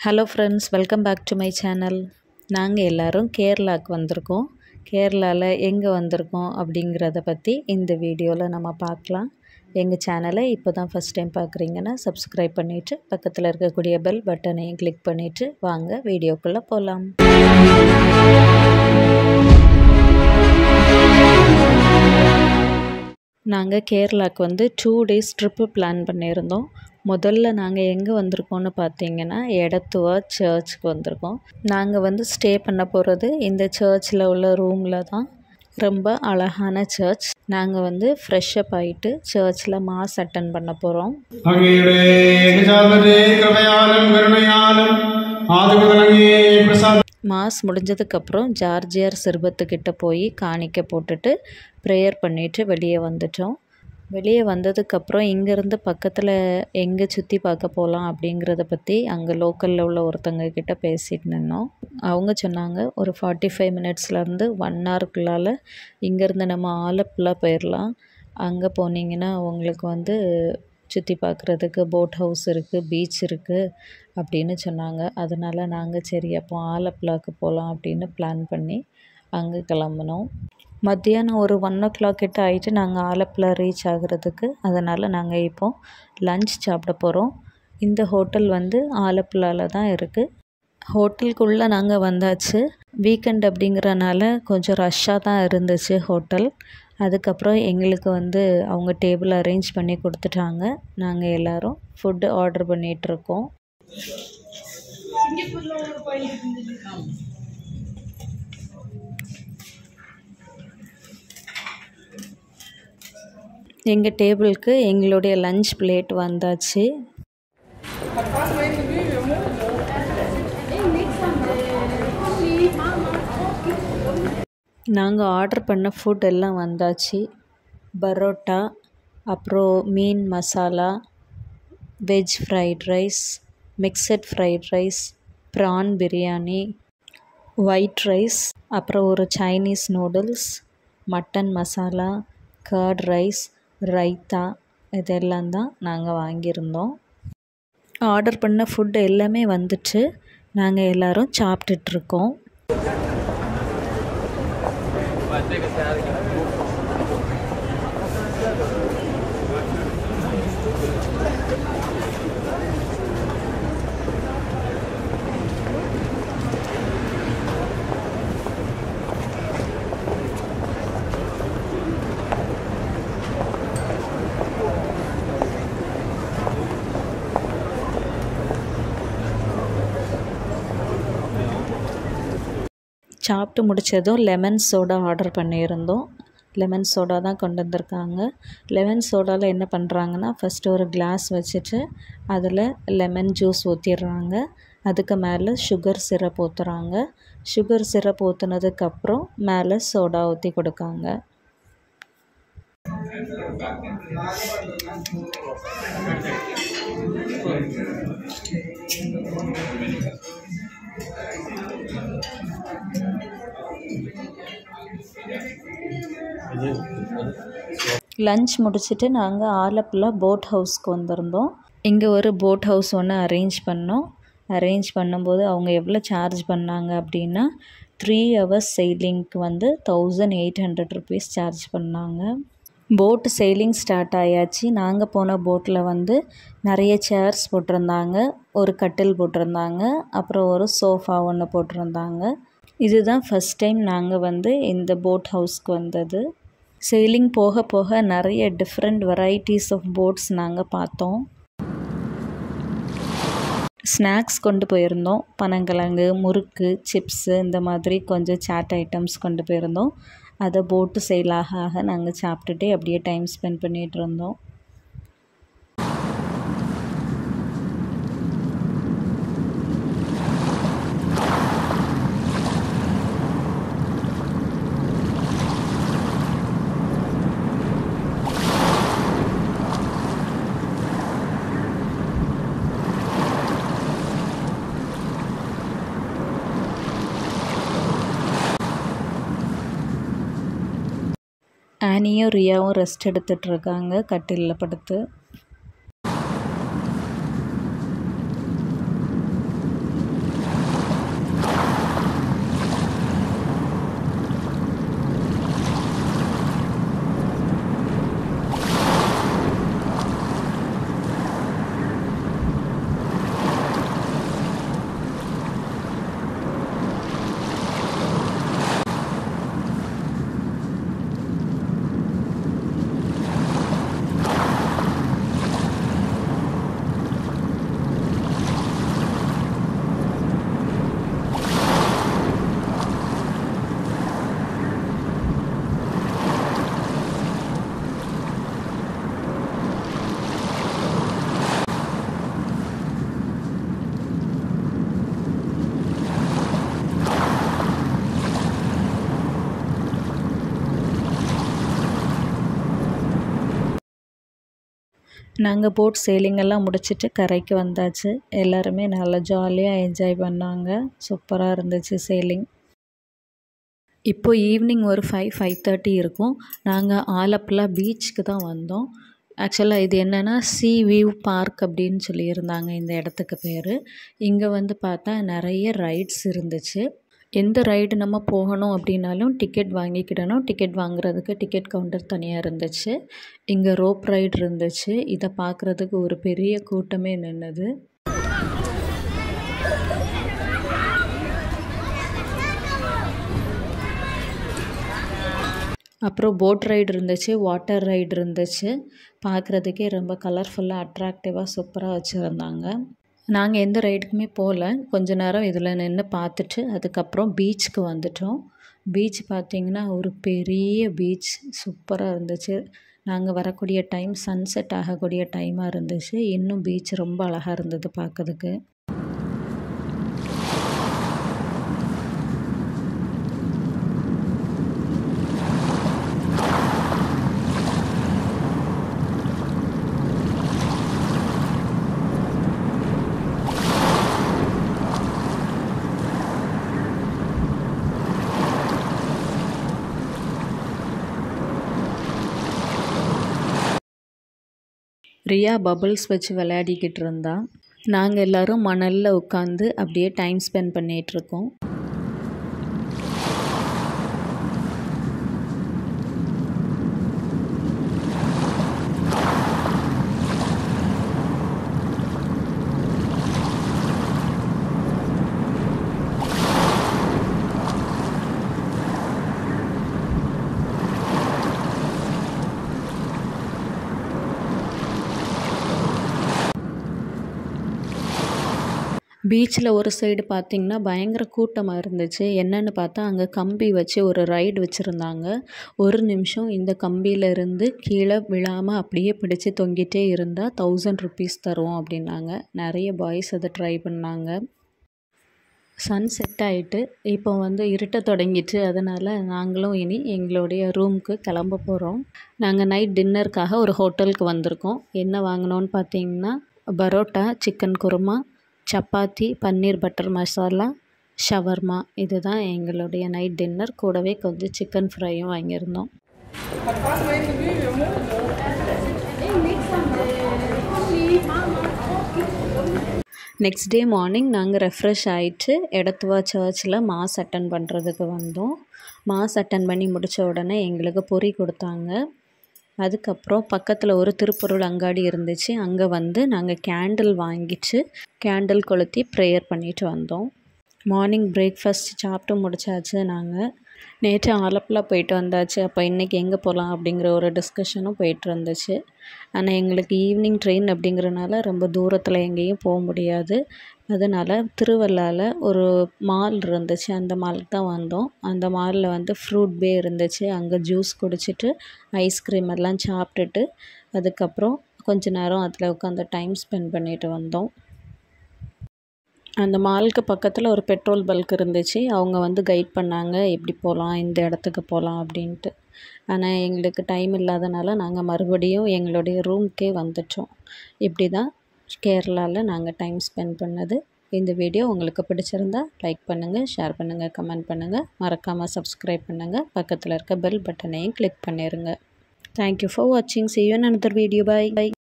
hello friends welcome back to my channel நாங்கள் எல்லோரும் கேரளாவுக்கு வந்திருக்கோம் கேரளாவில் எங்கே வந்திருக்கோம் அப்படிங்கிறத பற்றி இந்த வீடியோவில் நம்ம பார்க்கலாம் எங்கள் சேனலை இப்போ தான் ஃபஸ்ட் டைம் பார்க்குறீங்கன்னா சப்ஸ்கிரைப் பண்ணிவிட்டு பக்கத்தில் இருக்கக்கூடிய பெல் பட்டனையும் கிளிக் பண்ணிவிட்டு வாங்க வீடியோக்குள்ளே போகலாம் நாங்கள் கேரளாவுக்கு வந்து டூ டேஸ் ட்ரிப்பு பிளான் பண்ணியிருந்தோம் முதல்ல நாங்கள் எங்கே வந்திருக்கோம்னு பார்த்தீங்கன்னா எடத்துவா சர்ச்சுக்கு வந்திருக்கோம் நாங்கள் வந்து ஸ்டே பண்ண போகிறது இந்த சர்ச்சில் உள்ள ரூமில் தான் ரொம்ப அழகான சர்ச் நாங்கள் வந்து ஃப்ரெஷ்அப் ஆகிட்டு சர்ச்சில் மாஸ் அட்டன் பண்ண போகிறோம் അങ്ങയുടെ ഏകജാതന്റെ കൃപയാലും കരുണയാലും ആദ്യം മുതൽ അങ്ങേ പ്രസാദ மாஸ் முடிஞ்சதுக்கப்புறம் ஜார்ஜியார் சிறுபத்துக்கிட்ட போய் காணிக்க போட்டுட்டு ப்ரேயர் பண்ணிவிட்டு வெளியே வந்துட்டோம் வெளியே வந்ததுக்கப்புறம் இங்கேருந்து பக்கத்தில் எங்கே சுற்றி பார்க்க போகலாம் அப்படிங்கிறத பற்றி அங்கே லோக்கலில் உள்ள ஒருத்தங்க கிட்ட பேசிட்டு நின்னோம் அவங்க சொன்னாங்க ஒரு ஃபார்ட்டி ஃபைவ் மினிட்ஸ்லேருந்து ஒன் ஹவருக்குள்ளால் இங்கேருந்து நம்ம ஆலப்புழா போயிடலாம் அங்கே போனீங்கன்னா உங்களுக்கு வந்து சுற்றி பார்க்குறதுக்கு போட் ஹவுஸ் இருக்குது பீச் இருக்குது அப்படின்னு சொன்னாங்க அதனால் நாங்கள் சரி அப்போ ஆலப்புழாக்கு போகலாம் அப்படின்னு பிளான் பண்ணி அங்கே கிளம்புனோம் மத்தியானம் ஒரு ஒன் ஓ கிளாக் கிட்ட ஆகிட்டு நாங்கள் ஆலப்புழா ரீச் ஆகுறதுக்கு அதனால் நாங்கள் இப்போது லஞ்ச் சாப்பிட போகிறோம் இந்த ஹோட்டல் வந்து ஆலப்புழாவில் தான் இருக்குது ஹோட்டலுக்குள்ளே நாங்கள் வந்தாச்சு வீக்கெண்ட் அப்படிங்கிறனால கொஞ்சம் ரஷ்ஷாக தான் இருந்துச்சு ஹோட்டல் அதுக்கப்புறம் எங்களுக்கு வந்து அவங்க டேபிள் அரேஞ்ச் பண்ணி கொடுத்துட்டாங்க நாங்கள் எல்லோரும் ஃபுட்டு ஆர்டர் பண்ணிகிட்ருக்கோம் எங்கள் டேபிளுக்கு எங்களுடைய லஞ்ச் பிளேட் வந்தாச்சு நாங்கள் ஆர்டர் பண்ண ஃபுட் எல்லாம் வந்தாச்சு பரோட்டா அப்புறம் மீன் masala veg fried rice mixed fried rice prawn biryani white rice அப்புறம் ஒரு Chinese noodles mutton masala curd rice raita இதெல்லாம் தான் நாங்கள் வாங்கியிருந்தோம் ஆர்டர் பண்ண ஃபுட் எல்லாமே வந்துட்டு நாங்கள் எல்லோரும் சாப்பிட்டுட்ருக்கோம் சாப்பிட்டு முடித்ததும் லெமன் சோடா ஆர்டர் பண்ணியிருந்தோம் லெமன் சோடா தான் கொண்டு வந்திருக்காங்க லெமன் சோடாவில் என்ன பண்ணுறாங்கன்னா ஃபஸ்ட்டு ஒரு கிளாஸ் வச்சுட்டு அதில் லெமன் ஜூஸ் ஊற்றிடுறாங்க அதுக்கு மேலே சுகர் சிரப் ஊற்றுறாங்க சுகர் சிரப் ஊற்றுனதுக்கப்புறம் மேலே சோடா ஊற்றி கொடுக்காங்க லஞ்ச் முடிச்சுட்டு நாங்கள் ஆலப்புழா போட் ஹவுஸ்க்கு வந்திருந்தோம் இங்கே ஒரு போட் ஹவுஸ் ஒன்று அரேஞ்ச் பண்ணோம் அரேஞ்ச் பண்ணும்போது அவங்க எவ்வளோ சார்ஜ் பண்ணாங்க அப்படின்னா த்ரீ ஹவர்ஸ் செயிலிங்க்கு வந்து thousand eight hundred rupees charge பண்ணாங்க போட்டு செயிலிங் ஸ்டார்ட் ஆயாச்சு நாங்கள் போன போட்டில் வந்து நிறைய சேர்ஸ் போட்டிருந்தாங்க ஒரு கட்டில் போட்டிருந்தாங்க அப்புறம் ஒரு சோஃபா ஒன்று போட்டிருந்தாங்க இதுதான் ஃபஸ்ட் டைம் நாங்கள் வந்து இந்த போட் ஹவுஸ்க்கு வந்தது செயிலிங் போக போக நிறைய டிஃப்ரெண்ட் வெரைட்டிஸ் ஆஃப் போட்ஸ் நாங்கள் பார்த்தோம் ஸ்நாக்ஸ் கொண்டு போயிருந்தோம் பனங்கிழங்கு முறுக்கு சிப்ஸு இந்த மாதிரி கொஞ்சம் சாட் ஐட்டம்ஸ் கொண்டு போயிருந்தோம் அதை போட்டு செயலாக ஆக நாங்கள் சாப்பிட்டுட்டே அப்படியே டைம் ஸ்பெண்ட் பண்ணிகிட்டு இருந்தோம் ஆனியும் ரியாவும் ரெஸ்ட் எடுத்துகிட்டு இருக்காங்க கட்டிலில் படுத்து நாங்கள் போட் சேலிங் எல்லாம் முடிச்சிட்டு கரைக்கு வந்தாச்சு எல்லாருமே நல்லா ஜாலியாக என்ஜாய் பண்ணாங்க சூப்பராக இருந்துச்சு சேலிங் இப்போ ஈவினிங் ஒரு ஃபைவ் ஃபைவ் தேர்ட்டி இருக்கும் நாங்கள் ஆலப்புழா பீச்சுக்கு தான் வந்தோம் ஆக்சுவலாக இது என்னென்னா சி வியூ பார்க் அப்படின்னு சொல்லியிருந்தாங்க இந்த இடத்துக்கு பேர் இங்கே வந்து பார்த்தா நிறைய ரைட்ஸ் இருந்துச்சு எந்த ரைடு நம்ம போகணும் அப்படின்னாலும் டிக்கெட் வாங்கிக்கிடணும் டிக்கெட் வாங்குறதுக்கு டிக்கெட் கவுண்டர் தனியாக இருந்துச்சு இங்கே ரோப் ரைடு இருந்துச்சு இதை பார்க்குறதுக்கு ஒரு பெரிய கூட்டமே நின்றுது அப்புறம் போட் ரைடு இருந்துச்சு வாட்டர் ரைடு இருந்துச்சு பார்க்குறதுக்கே ரொம்ப கலர்ஃபுல்லாக அட்ராக்டிவாக சூப்பராக வச்சுருந்தாங்க நாங்கள் எந்த ரைடுக்குமே போகல கொஞ்ச நேரம் இதில் நின்று பார்த்துட்டு அதுக்கப்புறம் பீச்சுக்கு வந்துட்டோம் பீச் பார்த்திங்கன்னா ஒரு பெரிய பீச் சூப்பராக இருந்துச்சு நாங்கள் வரக்கூடிய டைம் சன்செட் ஆகக்கூடிய டைமாக இருந்துச்சு இன்னும் பீச் ரொம்ப அழகாக இருந்தது பார்க்கறதுக்கு ரியா பபிள்ஸ் வச்சு விளையாடிக்கிட்டு இருந்தா நாங்கள் எல்லோரும் மணலில் உட்காந்து அப்படியே டைம் ஸ்பெண்ட் பண்ணிகிட்ருக்கோம் பீச்சில் ஒரு சைடு பார்த்திங்கன்னா பயங்கர கூட்டமாக இருந்துச்சு என்னென்னு பார்த்தா அங்கே கம்பி வச்சு ஒரு ரைடு வச்சுருந்தாங்க ஒரு நிமிஷம் இந்த கம்பியில் இருந்து கீழே விழாமல் அப்படியே பிடிச்சி தொங்கிட்டே இருந்தால் தௌசண்ட் ருபீஸ் தருவோம் அப்படின்னாங்க நிறைய பாய்ஸ் அதை ட்ரை பண்ணாங்க சன் செட் ஆகிட்டு இப்போ வந்து இருட்ட தொடங்கிட்டு அதனால் நாங்களும் இனி எங்களுடைய ரூமுக்கு கிளம்ப போகிறோம் நாங்கள் நைட் டின்னருக்காக ஒரு ஹோட்டலுக்கு வந்திருக்கோம் என்ன வாங்கினோன்னு பார்த்தீங்கன்னா parotta chicken kurma chapati paneer butter masala shawarma இதுதான் எங்களுடைய நைட் டின்னர் கூடவே கொஞ்சம் சிக்கன் ஃப்ரையும் வாங்கியிருந்தோம் நெக்ஸ்ட் டே மார்னிங் நாங்கள் ரெஃப்ரெஷ் ஆகிட்டு எடத்துவா சர்ச்சில் மாஸ் அட்டன் பண்ணுறதுக்கு வந்தோம் மாஸ் அட்டன் பண்ணி முடித்த உடனே எங்களுக்கு பொறி கொடுத்தாங்க அதுக்கப்புறம் பக்கத்தில் ஒரு திருப்பொருள் அங்காடி இருந்துச்சு அங்கே வந்து நாங்கள் கேண்டில் வாங்கிட்டு கேண்டில் கொளுத்தி ப்ரேயர் பண்ணிட்டு வந்தோம் மார்னிங் பிரேக்ஃபாஸ்ட் சாப்பிட்டு முடிச்சாச்சு நாங்கள் நேற்று ஆலப்புழா போயிட்டு வந்தாச்சு அப்போ இன்றைக்கி எங்கே போகலாம் அப்படிங்கிற ஒரு டிஸ்கஷனும் போயிட்டு இருந்துச்சு ஆனால் எங்களுக்கு ஈவினிங் ட்ரெயின் அப்படிங்கிறனால ரொம்ப தூரத்தில் எங்கேயும் போக முடியாது அதனால் திருவள்ளாவில் ஒரு மால் இருந்துச்சு அந்த மாலுக்கு தான் வந்தோம் அந்த மாலில் வந்து ஃப்ரூட் பே இருந்துச்சு அங்கே ஜூஸ் குடிச்சிட்டு ஐஸ்கிரீம் எல்லாம் சாப்பிட்டுட்டு அதுக்கப்புறம் கொஞ்ச நேரம் அதில் உட்காந்து டைம் ஸ்பெண்ட் பண்ணிட்டு வந்தோம் அந்த மாலுக்கு பக்கத்தில் ஒரு பெட்ரோல் பல்க் இருந்துச்சு அவங்க வந்து கைட் பண்ணாங்க எப்படி போகலாம் இந்த இடத்துக்கு போகலாம் அப்படின்ட்டு ஆனால் எங்களுக்கு டைம் இல்லாதனால நாங்கள் மறுபடியும் எங்களுடைய ரூம்க்கே வந்துட்டோம் இப்படி தான் கேரளாவில் நாங்கள் டைம் ஸ்பெண்ட் பண்ணது இந்த வீடியோ உங்களுக்கு பிடிச்சிருந்தா லைக் பண்ணுங்கள் ஷேர் பண்ணுங்கள் கமெண்ட் பண்ணுங்கள் மறக்காமல் சப்ஸ்கிரைப் பண்ணுங்கள் பக்கத்தில் இருக்க பெல் பட்டனையும் கிளிக் பண்ணிடுங்க தேங்க்யூ ஃபார் வாட்சிங் see you in another video bye bye